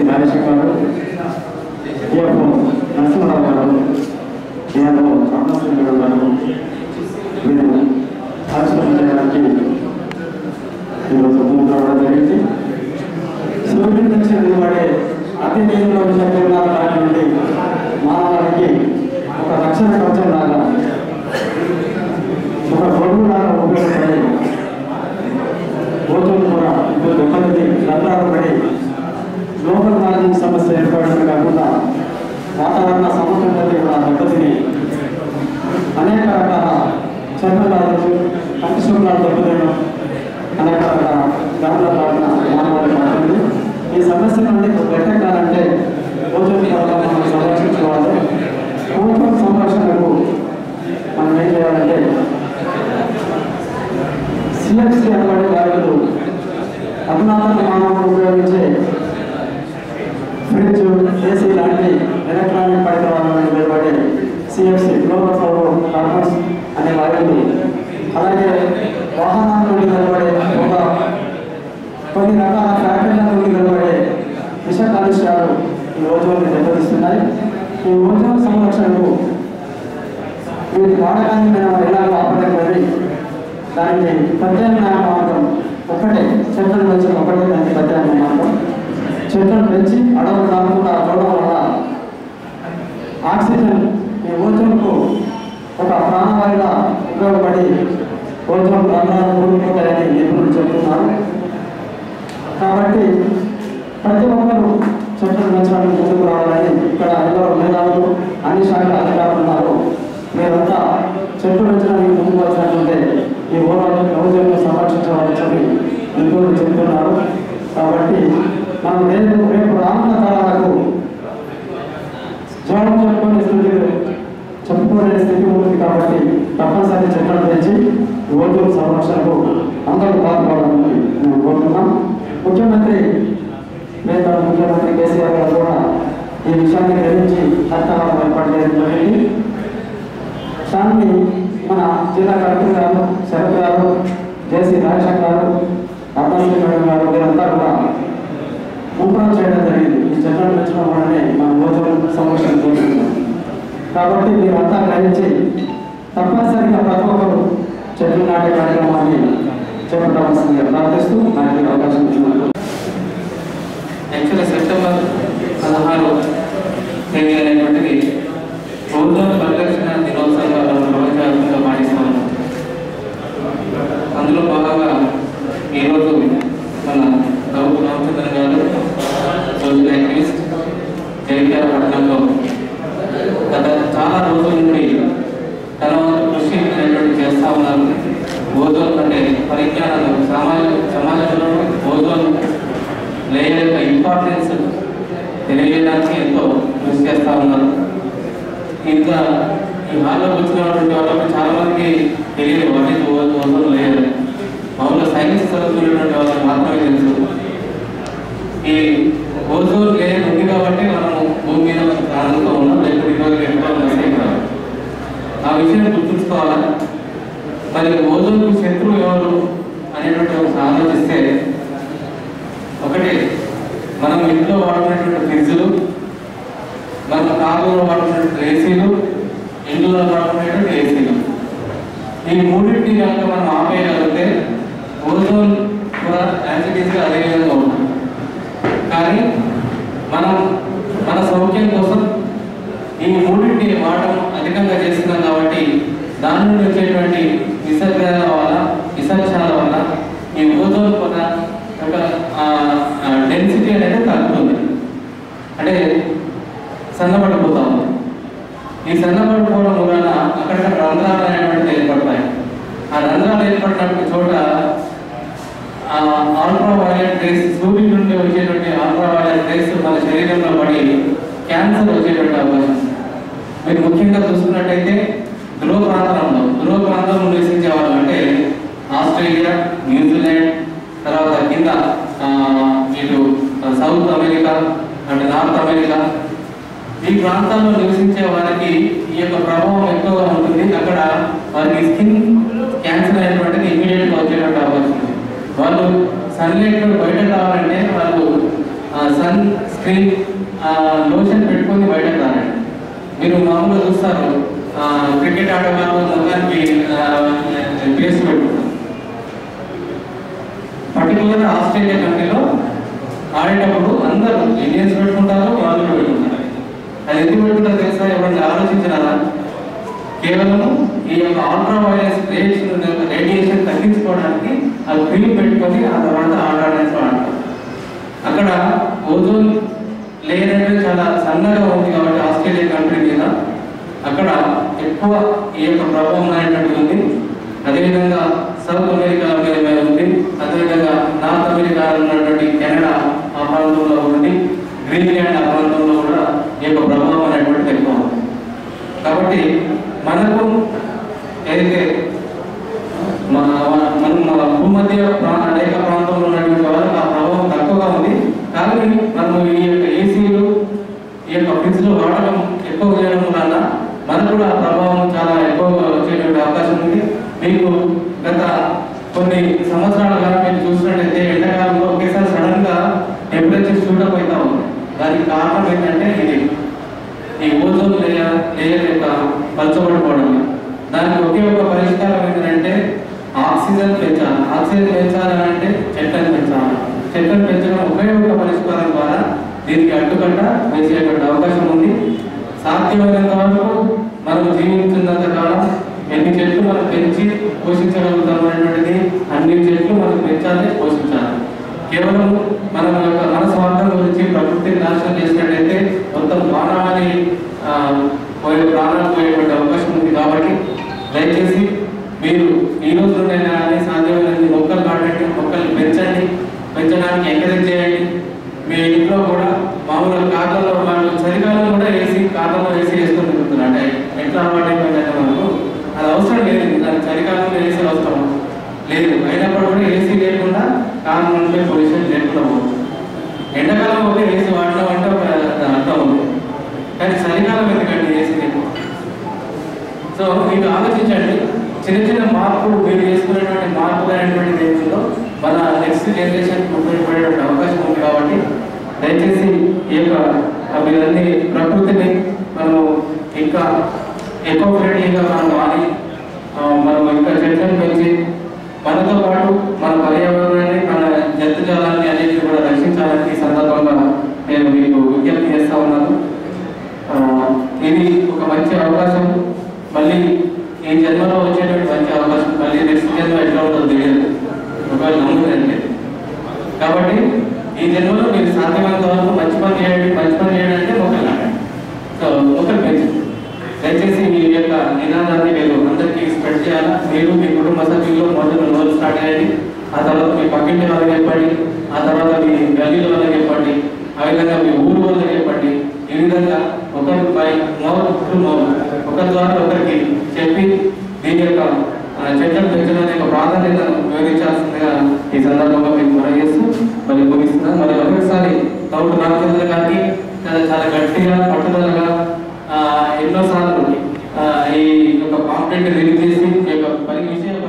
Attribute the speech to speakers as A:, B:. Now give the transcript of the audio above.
A: రాజశేఖర్ గారు ఏఎఫ్ నరసింహరావు గారు నేను రామచంద్ర గారు మీరు ఆచరణ చేయడానికి ఈరోజు ముందు రావడం జరిగింది సూర్యుడి నుంచి వెలువడే అతి నీరులో చక్రనాథ రాజు నుండి మానవానికి ఒక రక్షణ కవచం లాగా ఒక గొడుగు లాగా ఉపయోగపడే ఓజోన్ కూడా ఇప్పుడు దెబ్బతింది రంధ్రాలపడి గ్లోబల్ వార్మింగ్ సమస్య ఏర్పడమే కాకుండా వాతావరణ సమతుల్యత కూడా దెబ్బతిని అనేక రకాల చర్మ వ్యాధులు కంటి శుక్లాలు దెబ్బతినడం అనేక రకాల వ్యాధుల బారిన మానవాళి మారుతుంది ఈ సమస్య నుండి బయటకాలంటే ఓజోన్ పొరను మనం సంరక్షించుకోవాలి ఓజోన్ సంరక్షణకు మనం ఏం చేయాలంటే సిఎఫ్సి అనబడే వాయువులు అధునాతన మానవులు ఉపయోగించే ఫ్రిడ్జ్ ఏసీ లాంటి ఎలక్ట్రానిక్ పరికరాల నుండి వెలువడే సిఎఫ్సి గ్లోబల్ ఫ్లోరో కార్బన్స్ అనే వాయువులు అలాగే వాహనాల నుండి వెలువడే ఒక కొన్ని రకాల ఫ్యాక్టరీల నుండి వెలువడే విష కాలుష్యాలు ఈ ఓజోన్ దెబ్బతీస్తున్నాయి ఈ ఓజోన్ సంరక్షణకు వీటి వాడకాన్ని మేము ఎలాగో ఆపలేకపోయి దానికి ప్రత్యామ్నాయ మార్గం ఒకటే చెట్లను పెంచడం ఒకటే దానికి ప్రత్యామ్నాయ మార్గం చెట్లను పెంచి అడవులు కాకుండా చూడడం వల్ల ఆక్సిజన్ ఈ ఓజోన్కు ఒక ప్రాణవాయుగా ఉపయోగపడి ఓజోన్ రంధ్రాలు కూలిపోతాయని నిపుణులు చెబుతున్నారు కాబట్టి ప్రతి ఒక్కరూ చెట్లను పెంచడానికి ముందుకు రావాలని ఇక్కడ ఎందరో మేధావులు అన్ని శాఖల అధికారులు ఉన్నారు మీరంతా చెట్లు పెంచడానికి ముందుకు వచ్చినట్టుంటే ఈ ఓరాన్ని ఓజోన్ను సంరక్షించవచ్చని నిపుణులు చెబుతున్నారు కాబట్టి మనం రేపు రేపు రానున్న తరాలకు జవాబు చెప్పుకునే స్థితి చెప్పుకోలేని స్థితి ఉంటుంది కాబట్టి తప్పనిసరి చెట్లను పెంచి ఓజోన్ సంరక్షణకు అందరూ పాల్పడాలని మేము కోరుతున్నాం ముఖ్యమంత్రి మిగతా ముఖ్యమంత్రి కేసీఆర్ గారు కూడా ఈ విషయాన్ని గ్రహించి హత్యాలను ఏర్పాటు చేయడం జరిగింది దాన్ని మన జిల్లా కలెక్టర్ గారు శరత్ గారు జేసీ రాజశేఖర్ గారు అబ్బాసి మేడం గారు వీరంతా కూడా ముమ్మరం చేయడం జరిగింది ఈ చెట్లను పెంచడం వల్లనే మన ఓజోన్ సంరక్షణ కోరుకుంటున్నాం కాబట్టి మీరంతా గ్రహించి తప్పనిసరిగా ప్రతి ఒక్కరు చెట్లు నాటే కార్యక్రమాన్ని చేపట్టవలసిందిగా ప్రార్థిస్తూ నాకు ఈ అవకాశం ఇచ్చినందుకు
B: యాక్చువల్గా సెప్టెంబర్ పదహారు తేదీ అనేటువంటిది ఓజోన్ పరిరక్షణ దినోత్సవంగా మనం ప్రపంచవ్యాప్తంగా పాటిస్తాము అందులో భాగంగా ఈరోజు మన గౌరవ రామచంద్రన్ గారు సోషల్ యాక్టివిస్ట్ జగిత్యాల పట్టణంలో గత చాలా రోజుల నుండి తన వంతు కృషి అనేటువంటి చేస్తా ఉన్నారు ఓజోన్ అంటే పరిజ్ఞానం సమాజ సమాజంలో ఓజోన్ లేయర్ యొక్క ఇంపార్టెన్స్ తెలియజేయడానికి ఎంతో కృషి చేస్తా ఉన్నారు ఇంకా ఈ హాల్లో కూర్చున్నటువంటి వాళ్ళకి చాలా మందికి తెలియదు వాటి ఓజోన్ లేయర్ మామూలుగా సైన్స్ చదువుతున్నటువంటి వాళ్ళకి మాత్రమే తెలుసు ఈ ఓజోన్ లేయర్ ఉంది కాబట్టి మనము భూమి మీద ప్రాణంతో ఉన్నాం లేకపోతే ఇరవై ఎక్కువ నష్టం కాదు ఆ విషయం గుర్తుంచుకోవాలా మరి ఓజోన్కు శత్రువు ఎవరు అనేటువంటి ఒక ఆలోచిస్తే ఒకటి మనం ఇంట్లో వాడుకునేటువంటి ఫ్రిడ్జ్లు మన కార్లో వాడుకునేటువంటి ఏసీలు ఇంట్లో వాడుకునేటువంటి ఏసీలు ఈ మూడింటిని కనుక మనం ఆపేయగలిగితే ఓజోన్ కూడా యాక్సిడీస్గా అదే విధంగా ఉంటుంది కానీ మనం మన సౌఖ్యం కోసం ఈ మూడింటిని వాడడం అధికంగా చేస్తున్నాం కాబట్టి దాని నుండి వచ్చేటువంటి విసర్జన వల్ల విసర్జనాల వల్ల ఈ ఓజోన్ పొర యొక్క డెన్సిటీ అనేది తగ్గుతుంది అంటే సన్నబడిపోతా ఉంది ఈ సన్నబడిపోవడం వలన అక్కడక్కడ రంధ్రాలు అనేటువంటివి ఏర్పడతాయి ఆ రంధ్రాలు ఏర్పడినటువంటి చోట ఆల్ట్రా వైలెట్ రేస్ సూర్యుడి నుండి వచ్చేటువంటి ఆల్ట్రా వైలెట్ రేస్ మన శరీరంలో పడి క్యాన్సర్ వచ్చేటువంటి అవకాశం ఉంది. మీరు ముఖ్యంగా చూసుకున్నట్టయితే ధ్రువ ప్రాంతంలో ధ్రువ ప్రాంతంలో నివసించే వాళ్ళు అంటే ఆస్ట్రేలియా న్యూజిలాండ్ తర్వాత కింద ఆ, ఇటు సౌత్ అమెరికా అంటే నార్త్ అమెరికా ఈ ప్రాంతాల్లో నివసించే వారికి ఈ యొక్క ప్రభావం ఎక్కువగా ఉంటుంది అక్కడ వారికి స్కిన్ క్యాన్సర్ అనేటువంటిది ఇమీడియట్గా వచ్చేటువంటి అవకాశం ఉంది వాళ్ళు సన్లైట్ బయట రావాలంటే వాళ్ళు సన్ స్క్రీన్ లోషన్ పెట్టుకొని బయటకు రారండి మీరు మామూలుగా చూస్తారు ఆ, క్రికెట్ ఆటగాళ్ళు మొత్తానికి పేస్ట్ పెట్టుకుంటారు పర్టికులర్ ఆస్ట్రేలియా కంట్రీలో ఆడేటప్పుడు అందరూ ఇండియన్స్ పెట్టుకుంటారు వాళ్ళు కూడా పెట్టుకుంటారు అది ఎందుకు పెట్టుకుంటారు తెలుసా ఎవరైనా ఆలోచించినారా కేవలం ఈ యొక్క అల్ట్రా వైరస్ రేడియేషన్ రేడియేషన్ తగ్గించుకోవడానికి ఆ క్రీమ్ పెట్టుకొని ఆ తర్వాత ఆడడానికి వాడతారు అక్కడ ఓజోన్ లేయర్ అనేది చాలా సన్నగా ఉంది కాబట్టి ఆస్ట్రేలియా కంట్రీ మీద అక్కడ ఎక్కువ ఈ యొక్క ప్రభావం అనేటువంటిది ఉంది అదేవిధంగా సౌత్ అమెరికా మీద మీద ఉంది అదేవిధంగా నార్త్ అమెరికా ఉన్నటువంటి కెనడా ఆ ప్రాంతంలో ఉంది గ్రీన్లాండ్ ఆ ప్రాంతంలో కూడా ఈ యొక్క ప్రభావం అనేటువంటిది ఎక్కువ ఉంది కాబట్టి మనకు ఏదైతే మన మనం మన భూమధ్య ప్రా- రేఖ ప్రాంతంలో ఉన్నటువంటి వాళ్ళకి ఆ ప్రభావం తక్కువగా ఉంది కానీ మనం ఈ యొక్క ఏసీలు ఈ యొక్క ఫ్రిడ్జ్లు వాడడం ఎక్కువ చేయడం వలన మనకు కూడా ఆ ప్రభావం చాలా ఎక్కువగా వచ్చేటువంటి అవకాశం ఉంది మీకు గత కొన్ని సంవత్సరాలుగా మీరు చూసినట్టయితే ఎండాకాలంలో ఒకేసారి సడన్ గా టెంపరేచర్ షూటప్ అవుతా ఉంది దానికి కారణం ఏంటంటే ఇది ఈ ఓజోన్ లేయర్ లేయర్ యొక్క పలచబడిపోవడం దానికి ఒకే ఒక పరిష్కారం ఏంటంటే ఆక్సిజన్ పెంచాలి ఆక్సిజన్ పెంచాలి అంటే చెట్లను పెంచాలి చెట్లను పెంచడం ఒకే ఒక పరిష్కారం ద్వారా దీనికి అడ్డుకట్ట వేసేటువంటి అవకాశం ఉంది సాధ్యమైనంత వరకు మనం జీవించినంత కాలం ఎన్ని చెట్లు మనం పెంచి పోషించగలుగుతాం అనేటువంటిది అన్ని చెట్లు మనం పెంచాలి పోషించాలి కేవలం మనం యొక్క మన స్వార్థం గురించి ప్రకృతిని నాశనం చేసినట్టయితే మొత్తం మానవాళి ఆ, పోయే ప్రాణాలు పోయేటువంటి అవకాశం ఉంది కాబట్టి దయచేసి మీరు ఈ రోజు నుండైనా కానీ సాధ్యమైనన్ని మొక్కలు నాటండి మొక్కలు పెంచండి పెంచడానికి ఎంకరేజ్ చేయండి మీ ఇంట్లో కూడా మామూలుగా కార్లలో వాళ్ళు చలికాలం కూడా ఏసీ కార్లలో ఏసీ వేసుకొని తిరుగుతున్నారు అంటే ఎట్లా అలవాటు అయిపోయిందంటే మనకు అది అవసరం లేదు దానికి చలికాలంలో ఏసీ అవసరం లేదు అయినప్పుడు కూడా ఏసీ లేకుండా కారు నుండి పొల్యూషన్ లేకుండా పోతుంది ఎండాకాలం ఒక ఏసీ వాడడం అంటే ఒక అర్థం ఉంది కానీ చలికాలం ఎందుకండి ఏసీ లేకుండా సో మీరు ఆలోచించండి చిన్న చిన్న మార్పులు మీరు చేసుకునేటువంటి మార్పులు అనేటువంటిది ఏంటో మన నెక్స్ట్ జనరేషన్ ఉపయోగపడేటువంటి అవకాశం ఉంది కాబట్టి దయచేసి ఈ యొక్క ఆ మీరన్నీ ప్రకృతిని మనము ఇంకా ఎక్కువ ఫ్రెండ్లీగా మనం వాడి ఆ, మనం ఇంకా చెట్లను పెంచి మనతో పాటు మన పర్యావరణాన్ని మన జంతుజాలాన్ని అన్నింటినీ కూడా రక్షించాలని ఈ సందర్భంగా నేను మీకు విజ్ఞప్తి చేస్తా ఉన్నాను ఆ, ఇది ఒక మంచి అవకాశం మళ్ళీ ఈ జన్మలో వచ్చేటువంటి మంచి అవకాశం మళ్ళీ నెక్స్ట్ జన్మ ఎట్లా ఉంటుందో తెలియదు ఒకవేళ నమ్ముదండి కాబట్టి ఈ జన్మలో మీరు సాధ్యమైనంత వరకు మంచి పని చేయండి మంచి పని చేయండి అంటే మొక్కలు నాటండి సో మొక్కలు పెంచండి దయచేసి మీ యొక్క నినాదాన్ని మీరు అందరికీ స్ప్రెడ్ చేయాలా మీరు మీ కుటుంబ సభ్యులు మొదలు రోజు స్టార్ట్ చేయండి ఆ తర్వాత మీ పక్కింటి వాళ్ళకి చెప్పండి ఆ తర్వాత మీ గల్లీల వాళ్ళకి చెప్పండి ఆ విధంగా మీ ఊరు వాళ్ళకి చెప్పండి ఈ విధంగా ఒకరి పై మౌత్ టు మౌత్ ఒకరి ద్వారా ఒకరికి చెప్పి దీని యొక్క ఆ, చెట్లను పెంచడానికి యొక్క ప్రాధాన్యతను వివరించాల్సిందిగా ఈ సందర్భంగా మీకు మనం చేస్తూ మరి ముగిస్తున్నాం మరి ఒకసారి తౌడు రామచంద్ర గారికి చాలా చాలా గట్టిగా పట్టుదలగా ఆ, ఎన్నోసార్లు ఆ, ఈ యొక్క పాంప్లెట్ రిలీజ్ చేసి ఈ యొక్క పని విషయం